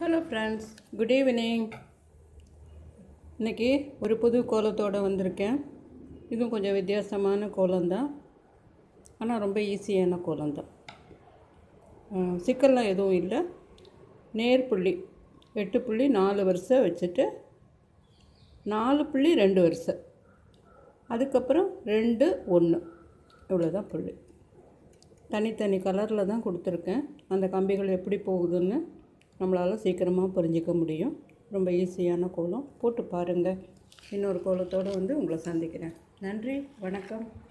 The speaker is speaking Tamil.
ஹலோ ஃப்ரெண்ட்ஸ் குட் ஈவினிங் இன்றைக்கி ஒரு புது கோலத்தோடு வந்திருக்கேன் இதுவும் கொஞ்சம் வித்தியாசமான கோலம்தான் ஆனால் ரொம்ப ஈஸியான கோலம்தான் அஹ், சிக்கல்லாம் எதுவும் இல்லை நேர் புள்ளி எட்டு புள்ளி நாலு வரிசை வச்சுட்டு நாலு புள்ளி ரெண்டு வரிசை அதுக்கப்புறம் ரெண்டு ஒன்று இவ்வளோதான் புள்ளி தனித்தனி கலரில் தான் கொடுத்துருக்கேன் அந்த கம்பிகள் எப்படி போகுதுன்னு நம்மளால் சீக்கிரமாக புரிஞ்சிக்க முடியும் ரொம்ப ஈஸியான கோலம் போட்டு பாருங்கள் இன்னொரு கோலத்தோடு வந்து உங்களை சந்திக்கிறேன் நன்றி வணக்கம்